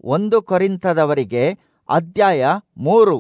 ಒಂದು ಕೊರಿಂತದವರಿಗೆ ಅಧ್ಯಾಯ ಮೂರು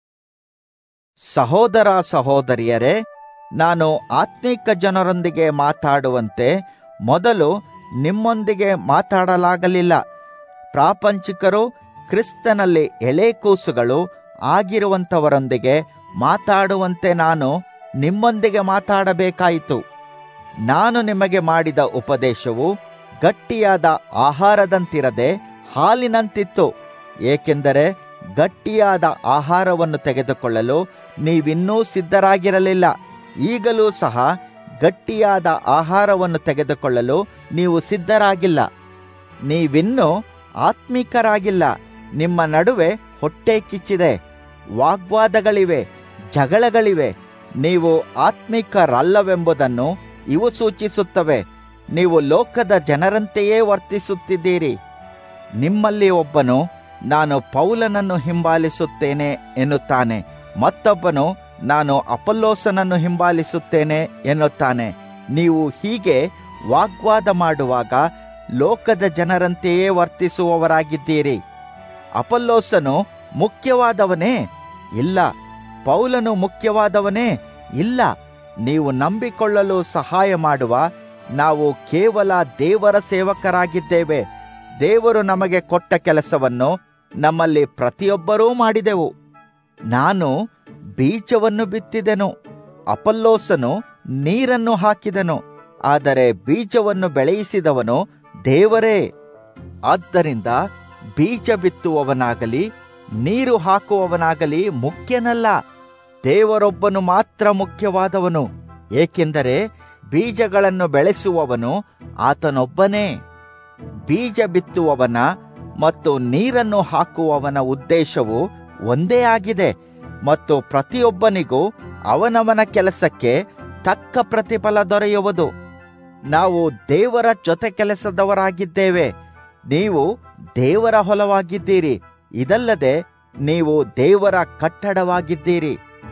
ಸಹೋದರ ಸಹೋದರಿಯರೇ ನಾನು ಆತ್ಮಿಕ ಜನರೊಂದಿಗೆ ಮಾತಾಡುವಂತೆ ಮೊದಲು ನಿಮ್ಮೊಂದಿಗೆ ಮಾತಾಡಲಾಗಲಿಲ್ಲ ಪ್ರಾಪಂಚಿಕರು ಕ್ರಿಸ್ತನಲ್ಲಿ ಎಳೆ ಕೂಸುಗಳು ಆಗಿರುವಂಥವರೊಂದಿಗೆ ಮಾತಾಡುವಂತೆ ನಾನು ನಿಮ್ಮೊಂದಿಗೆ ಮಾತಾಡಬೇಕಾಯಿತು ನಾನು ನಿಮಗೆ ಮಾಡಿದ ಉಪದೇಶವು ಗಟ್ಟಿಯಾದ ಆಹಾರದಂತಿರದೆ ಹಾಲಿನಂತಿತ್ತು ಏಕೆಂದರೆ ಗಟ್ಟಿಯಾದ ಆಹಾರವನ್ನು ತೆಗೆದುಕೊಳ್ಳಲು ನೀವಿನ್ನೂ ಸಿದ್ಧರಾಗಿರಲಿಲ್ಲ ಈಗಲೂ ಸಹ ಗಟ್ಟಿಯಾದ ಆಹಾರವನ್ನು ತೆಗೆದುಕೊಳ್ಳಲು ನೀವು ಸಿದ್ಧರಾಗಿಲ್ಲ ನೀವಿನ್ನೂ ಆತ್ಮಿಕರಾಗಿಲ್ಲ ನಿಮ್ಮ ನಡುವೆ ಹೊಟ್ಟೆ ಕಿಚ್ಚಿದೆ ವಾಗ್ವಾದಗಳಿವೆ ಜಗಳಗಳಿವೆ ನೀವು ಆತ್ಮಿಕರಲ್ಲವೆಂಬುದನ್ನು ಇವು ಸೂಚಿಸುತ್ತವೆ ನೀವು ಲೋಕದ ಜನರಂತೆಯೇ ವರ್ತಿಸುತ್ತಿದ್ದೀರಿ ನಿಮ್ಮಲ್ಲಿ ಒಬ್ಬನು ನಾನು ಪೌಲನನ್ನು ಹಿಂಬಾಲಿಸುತ್ತೇನೆ ಎನ್ನುತ್ತಾನೆ ಮತ್ತೊಬ್ಬನು ನಾನು ಅಪಲ್ಲೋಸನನ್ನು ಹಿಂಬಾಲಿಸುತ್ತೇನೆ ಎನ್ನುತ್ತಾನೆ ನೀವು ಹೀಗೆ ವಾಗ್ವಾದ ಮಾಡುವಾಗ ಲೋಕದ ಜನರಂತೆಯೇ ವರ್ತಿಸುವವರಾಗಿದ್ದೀರಿ ಅಪಲ್ಲೋಸನು ಮುಖ್ಯವಾದವನೇ ಇಲ್ಲ ಪೌಲನು ಮುಖ್ಯವಾದವನೇ ಇಲ್ಲ ನೀವು ನಂಬಿಕೊಳ್ಳಲು ಸಹಾಯ ಮಾಡುವ ನಾವು ಕೇವಲ ದೇವರ ಸೇವಕರಾಗಿದ್ದೇವೆ ದೇವರು ನಮಗೆ ಕೊಟ್ಟ ಕೆಲಸವನ್ನು ನಮ್ಮಲ್ಲಿ ಪ್ರತಿಯೊಬ್ಬರೂ ಮಾಡಿದೆವು ನಾನು ಬೀಜವನ್ನು ಬಿತ್ತಿದೆನು ಅಪಲ್ಲೋಸನು ನೀರನ್ನು ಹಾಕಿದನು ಆದರೆ ಬೀಜವನ್ನು ಬೆಳೆಯಿಸಿದವನು ದೇವರೇ ಆದ್ದರಿಂದ ಬೀಜ ಬಿತ್ತುವವನಾಗಲಿ ನೀರು ಹಾಕುವವನಾಗಲಿ ಮುಖ್ಯನಲ್ಲ ದೇವರೊಬ್ಬನು ಮಾತ್ರ ಮುಖ್ಯವಾದವನು ಏಕೆಂದರೆ ಬೀಜಗಳನ್ನು ಬೆಳೆಸುವವನು ಆತನೊಬ್ಬನೇ ಬೀಜ ಬಿತ್ತುವವನ ಮತ್ತು ನೀರನ್ನು ಹಾಕುವವನ ಉದ್ದೇಶವು ಒಂದೇ ಆಗಿದೆ ಮತ್ತು ಪ್ರತಿಯೊಬ್ಬನಿಗೂ ಅವನವನ ಕೆಲಸಕ್ಕೆ ತಕ್ಕ ಪ್ರತಿಫಲ ದೊರೆಯುವುದು ನಾವು ದೇವರ ಜೊತೆ ಕೆಲಸದವರಾಗಿದ್ದೇವೆ ನೀವು ದೇವರ ಹೊಲವಾಗಿದ್ದೀರಿ ಇದಲ್ಲದೆ ನೀವು ದೇವರ ಕಟ್ಟಡವಾಗಿದ್ದೀರಿ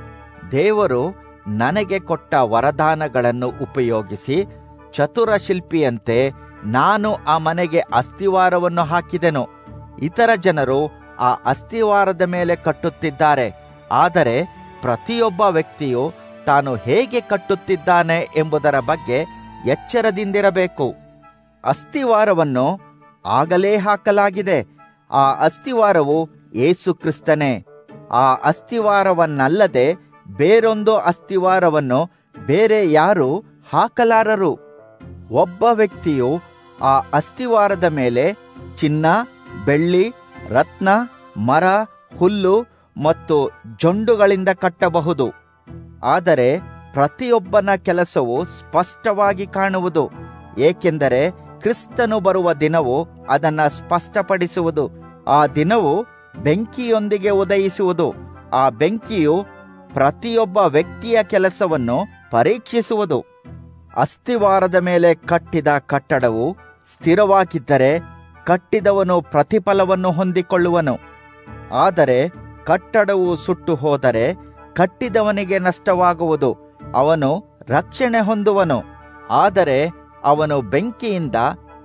ದೇವರು ನನಗೆ ಕೊಟ್ಟ ವರದಾನಗಳನ್ನು ಉಪಯೋಗಿಸಿ ಚತುರ ಶಿಲ್ಪಿಯಂತೆ ನಾನು ಆ ಮನೆಗೆ ಅಸ್ಥಿವಾರವನ್ನು ಹಾಕಿದೆನು ಇತರ ಜನರು ಆ ಅಸ್ಥಿವಾರದ ಮೇಲೆ ಕಟ್ಟುತ್ತಿದ್ದಾರೆ ಆದರೆ ಪ್ರತಿಯೊಬ್ಬ ವ್ಯಕ್ತಿಯು ತಾನು ಹೇಗೆ ಕಟ್ಟುತ್ತಿದ್ದಾನೆ ಎಂಬುದರ ಬಗ್ಗೆ ಎಚ್ಚರದಿಂದಿರಬೇಕು ಅಸ್ಥಿವಾರವನ್ನು ಆಗಲೇ ಹಾಕಲಾಗಿದೆ ಆ ಅಸ್ಥಿವಾರವು ಏಸು ಕ್ರಿಸ್ತನೇ ಆ ಅಸ್ಥಿವಾರವನ್ನಲ್ಲದೆ ಬೇರೊಂದು ಅಸ್ಥಿವಾರವನ್ನು ಬೇರೆ ಯಾರು ಹಾಕಲಾರರು ಒಬ್ಬ ವ್ಯಕ್ತಿಯು ಆ ಅಸ್ಥಿವಾರದ ಮೇಲೆ ಚಿನ್ನ ಬೆಳ್ಳಿ ರತ್ನ ಮರ ಹುಲ್ಲು ಮತ್ತು ಜೊಂಡುಗಳಿಂದ ಕಟ್ಟಬಹುದು ಆದರೆ ಪ್ರತಿಯೊಬ್ಬನ ಕೆಲಸವು ಸ್ಪಷ್ಟವಾಗಿ ಕಾಣುವುದು ಏಕೆಂದರೆ ಕ್ರಿಸ್ತನು ಬರುವ ದಿನವು ಅದನ್ನ ಸ್ಪಷ್ಟಪಡಿಸುವುದು ಆ ದಿನವು ಬೆಂಕಿಯೊಂದಿಗೆ ಉದಯಿಸುವುದು ಆ ಬೆಂಕಿಯು ಪ್ರತಿಯೊಬ್ಬ ವ್ಯಕ್ತಿಯ ಕೆಲಸವನ್ನು ಪರೀಕ್ಷಿಸುವುದು ಅಸ್ಥಿವಾರದ ಮೇಲೆ ಕಟ್ಟಿದ ಕಟ್ಟಡವು ಸ್ಥಿರವಾಗಿದ್ದರೆ ಕಟ್ಟಿದವನು ಪ್ರತಿಫಲವನ್ನು ಹೊಂದಿಕೊಳ್ಳುವನು ಆದರೆ ಕಟ್ಟಡವು ಸುಟ್ಟು ಹೋದರೆ ಕಟ್ಟಿದವನಿಗೆ ನಷ್ಟವಾಗುವುದು ಅವನು ರಕ್ಷಣೆ ಹೊಂದುವನು ಆದರೆ ಅವನು ಬೆಂಕಿಯಿಂದ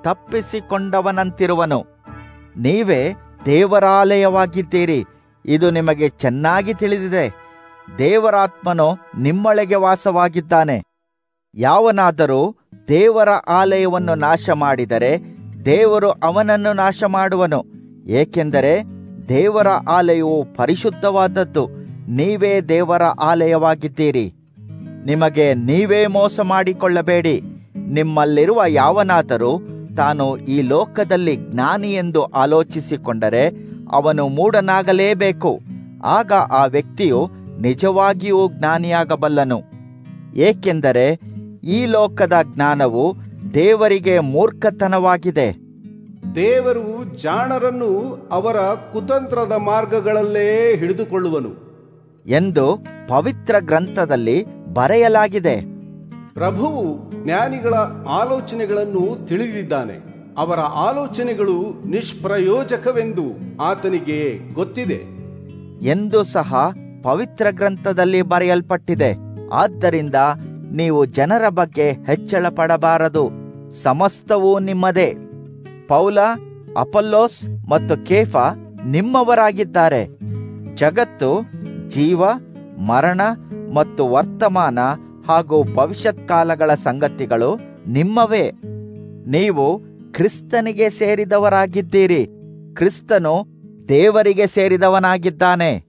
ತಪ್ಪಿಸಿಕೊಂಡವನಂತಿರುವನು ನೀವೇ ದೇವರಾಲಯವಾಗಿದ್ದೀರಿ ಇದು ನಿಮಗೆ ಚೆನ್ನಾಗಿ ತಿಳಿದಿದೆ ದೇವರಾತ್ಮನು ನಿಮ್ಮೊಳಗೆ ವಾಸವಾಗಿದ್ದಾನೆ ಯಾವನಾದರೂ ದೇವರ ಆಲಯವನ್ನು ನಾಶ ಮಾಡಿದರೆ ದೇವರು ಅವನನ್ನು ನಾಶ ಮಾಡುವನು ಏಕೆಂದರೆ ದೇವರ ಆಲಯವು ಪರಿಶುದ್ಧವಾದದ್ದು ನೀವೇ ದೇವರ ಆಲಯವಾಗಿದ್ದೀರಿ ನಿಮಗೆ ನೀವೇ ಮೋಸ ಮಾಡಿಕೊಳ್ಳಬೇಡಿ ನಿಮ್ಮಲ್ಲಿರುವ ಯಾವನಾದರೂ ತಾನು ಈ ಲೋಕದಲ್ಲಿ ಜ್ಞಾನಿ ಎಂದು ಆಲೋಚಿಸಿಕೊಂಡರೆ ಅವನು ಮೂಢನಾಗಲೇಬೇಕು ಆಗ ಆ ವ್ಯಕ್ತಿಯು ನಿಜವಾಗಿಯೂ ಜ್ಞಾನಿಯಾಗಬಲ್ಲನು ಏಕೆಂದರೆ ಈ ಲೋಕದ ಜ್ಞಾನವು ದೇವರಿಗೆ ಮೂರ್ಖತನವಾಗಿದೆ ದೇವರು ಜಾಣರನ್ನು ಅವರ ಕುತಂತ್ರದ ಮಾರ್ಗಗಳಲ್ಲೇ ಹಿಡಿದುಕೊಳ್ಳುವನು ಎಂದು ಪವಿತ್ರ ಗ್ರಂಥದಲ್ಲಿ ಬರೆಯಲಾಗಿದೆ ಪ್ರಭುವು ಜ್ಞಾನಿಗಳ ಆಲೋಚನೆಗಳನ್ನು ತಿಳಿದಿದ್ದಾನೆ ಅವರ ಆಲೋಚನೆಗಳು ನಿಷ್ಪ್ರಯೋಜಕವೆಂದು ಆತನಿಗೆ ಗೊತ್ತಿದೆ ಎಂದು ಸಹ ಪವಿತ್ರ ಗ್ರಂಥದಲ್ಲಿ ಬರೆಯಲ್ಪಟ್ಟಿದೆ ಆದ್ದರಿಂದ ನೀವು ಜನರ ಬಗ್ಗೆ ಹೆಚ್ಚಳ ಪಡಬಾರದು ಸಮಸ್ತವೂ ನಿಮ್ಮದೇ ಪೌಲ ಅಪಲ್ಲೋಸ್ ಮತ್ತು ಕೇಫ ನಿಮ್ಮವರಾಗಿದ್ದಾರೆ ಜಗತ್ತು ಜೀವ ಮರಣ ಮತ್ತು ವರ್ತಮಾನ ಹಾಗೂ ಭವಿಷ್ಯತ್ ಕಾಲಗಳ ಸಂಗತಿಗಳು ನಿಮ್ಮವೇ ನೀವು ಕ್ರಿಸ್ತನಿಗೆ ಸೇರಿದವರಾಗಿದ್ದೀರಿ ಕ್ರಿಸ್ತನು ದೇವರಿಗೆ ಸೇರಿದವನಾಗಿದ್ದಾನೆ